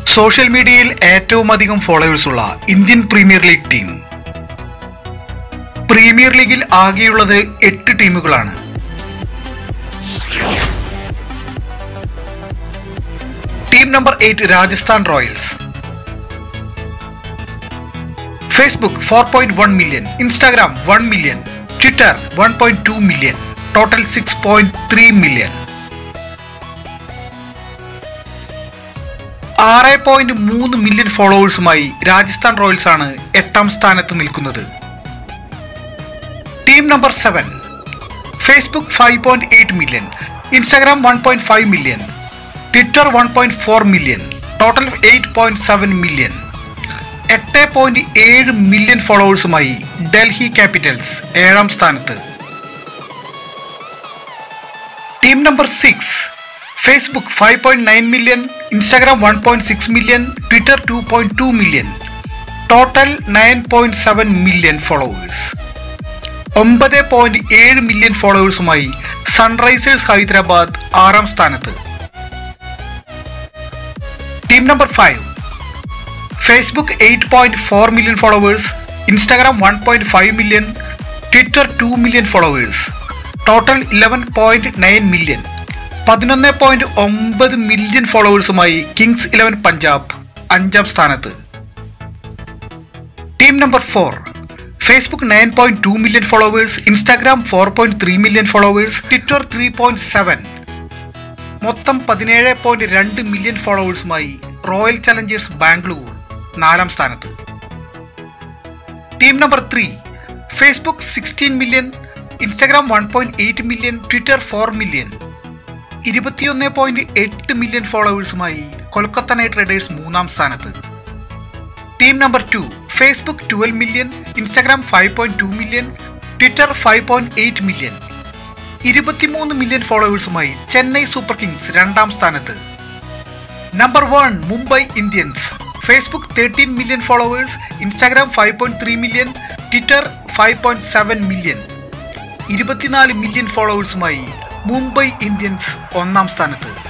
social മീഡിയയിൽ ഏറ്റവും അധികം ഫോളോവേഴ്സ് ഉള്ള Indian Premier League team Premier ലീഗിൽ ആകെയുള്ളത് എട്ട് ടീമുകളാണ് team number eight Rajasthan Royals Facebook four point one million Instagram one million Twitter one point two million total six point three million ആറ് പോയിന്റ് മൂന്ന് മില്യൺ ഫോളോവേഴ്സുമായി രാജസ്ഥാൻ റോയൽസ് ആണ് എട്ടാം സ്ഥാനത്ത് നിൽക്കുന്നത് team number seven Facebook five point eight million Instagram one point five million Twitter one point four million total eight point seven million എട്ട് point ഏഴ് മില്യൺ ഫോളോവേഴ്സുമായി ഡൽഹി ക്യാപിറ്റൽസ് ഏഴാം സ്ഥാനത്ത് team number six Facebook five point nine million Instagram one point six million Twitter two point two million total nine point seven million followers ഒമ്പത് point ഏഴ് million ഫോളോവേഴ്സുമായി Sunrisers Hyderabad ആറാം സ്ഥാനത്ത് team number five Facebook eight point four million followers Instagram one point five million Twitter two million followers total eleven point nine million പതിനൊന്ന് point ഒമ്പത് million ഫോളോവേഴ്സുമായി Kings Eleven Punjab അഞ്ചാം സ്ഥാനത്ത് team number four Facebook nine point two million followers Instagram four point three million followers Twitter three point seven മൊത്തം പതിനേഴ് point രണ്ട് million ഫോളോവേഴ്സുമായി Royal Challengers Bangalore നാലാം സ്ഥാനത്ത് team number three Facebook sixteen million Instagram one point eight million Twitter four million ഇരുപത്തിയൊന്ന് point എട്ട് million ഫോളോവേഴ്സുമായി Kolkata Knight Riders മൂന്നാം സ്ഥാനത്ത് team number two Facebook twelve million Instagram five point two million Twitter five point eight million ഇരുപത്തിമൂന്ന് million ഫോളോവേഴ്സുമായി Chennai Super Kings രണ്ടാം സ്ഥാനത്ത് number one Mumbai Indians Facebook thirteen million followers Instagram five point three million Twitter five point seven million ഇരുപത്തിനാല് million ഫോളോവേഴ്സുമായി Mumbai Indians ഒന്നാം സ്ഥാനത്ത്